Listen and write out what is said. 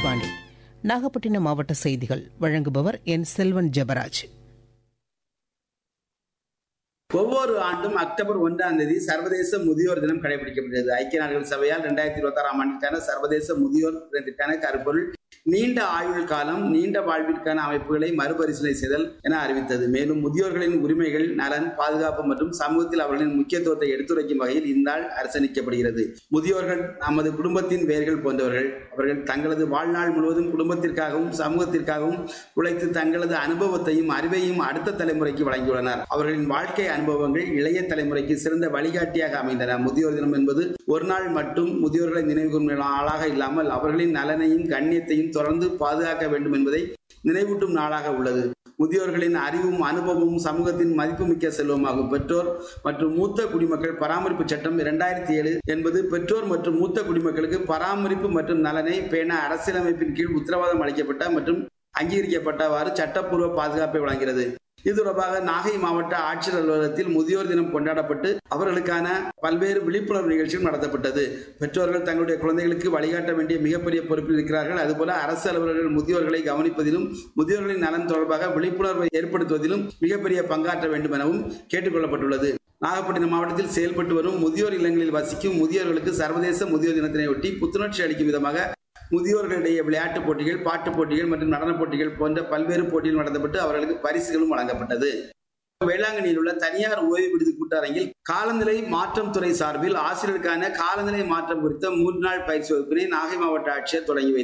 ஆகாஷ்வாணி நாகப்பட்டினம் மாவட்ட செய்திகள் வழங்குபவர் என் செல்வன் ஜெபராஜ் ஒவ்வொரு ஆண்டும் அக்டோபர் ஒன்றாம் தேதி சர்வதேச முதியோர் தினம் கடைபிடிக்கப்படுகிறது ஐக்கிய நாடுகள் சபையால் இரண்டாயிரத்தி இருபத்தி ஆறாம் ஆண்டிற்கான சர்வதேச முதியோர் தினத்திற்கான கருப்பொருள் நீண்ட ஆயுள் காலம் நீண்ட வாழ்விற்கான அமைப்புகளை மறுபரிசீலனை செய்தல் என அறிவித்தது மேலும் முதியோர்களின் உரிமைகள் நலன் பாதுகாப்பு மற்றும் சமூகத்தில் அவர்களின் முக்கியத்துவத்தை எடுத்துரைக்கும் வகையில் இந்நாள் அரசணிக்கப்படுகிறது முதியோர்கள் நமது குடும்பத்தின் வேர்கள் போன்றவர்கள் அவர்கள் தங்களது வாழ்நாள் முழுவதும் குடும்பத்திற்காகவும் சமூகத்திற்காகவும் உழைத்து தங்களது அனுபவத்தையும் அறிவையும் அடுத்த தலைமுறைக்கு வழங்கியுள்ளனர் அவர்களின் வாழ்க்கை அனுபவங்கள் இளைய தலைமுறைக்கு சிறந்த வழிகாட்டியாக அமைந்தன முதியோர் தினம் என்பது ஒரு நாள் மட்டும் முதியோர்களை நினைவுகூரும் நாளாக இல்லாமல் அவர்களின் நலனையும் கண்ணியத்தையும் தொடர்ந்து பாதுகாக்க வேண்டும் என்பதை நினைவூட்டும் நாளாக உள்ளது முதியோர்களின் அறிவும் அனுபவமும் சமூகத்தின் மதிப்புமிக்க செல்வமாகும் பெற்றோர் மற்றும் மூத்த குடிமக்கள் பராமரிப்பு சட்டம் இரண்டாயிரத்தி ஏழு என்பது பெற்றோர் மற்றும் மூத்த குடிமக்களுக்கு பராமரிப்பு மற்றும் நலனை பேண அரசியலமைப்பின் கீழ் உத்தரவாதம் அளிக்கப்பட்ட மற்றும் அங்கீகரிக்கப்பட்டவாறு சட்டப்பூர்வ பாதுகாப்பை வழங்குகிறது இது தொடர்பாக நாகை மாவட்ட ஆட்சியர் அலுவலகத்தில் முதியோர் தினம் கொண்டாடப்பட்டு அவர்களுக்கான பல்வேறு விழிப்புணர்வு நிகழ்ச்சிகள் நடத்தப்பட்டது பெற்றோர்கள் தங்களுடைய குழந்தைகளுக்கு வழிகாட்ட வேண்டிய மிகப்பெரிய பொறுப்பில் இருக்கிறார்கள் அதுபோல அரசு அலுவலர்கள் முதியோர்களை கவனிப்பதிலும் முதியோர்களின் நலன் தொடர்பாக விழிப்புணர்வை ஏற்படுத்துவதிலும் மிகப்பெரிய பங்காற்ற வேண்டும் எனவும் கேட்டுக்கொள்ளப்பட்டுள்ளது நாகப்பட்டினம் மாவட்டத்தில் செயல்பட்டு வரும் முதியோர் இல்லங்களில் வசிக்கும் முதியோர்களுக்கு சர்வதேச முதியோர் தினத்தினையொட்டி புத்துணர்ச்சி அளிக்கும் விதமாக முதியோர்களிடையே விளையாட்டுப் போட்டிகள் பாட்டுப் போட்டிகள் மற்றும் நடனப் போட்டிகள் போன்ற பல்வேறு போட்டிகள் நடத்தப்பட்டு அவர்களுக்கு பரிசுகளும் வழங்கப்பட்டது வேளாங்கண்ணியில் உள்ள தனியார் ஓய்வு விடுதி கூட்டரங்கில் காலநிலை மாற்றம் துறை சார்பில் ஆசிரியருக்கான காலநிலை மாற்றம் குறித்த மூன்று நாள் பயிற்சி வகுப்பினை நாகை மாவட்ட ஆட்சியர் தொடங்கி வைத்தார்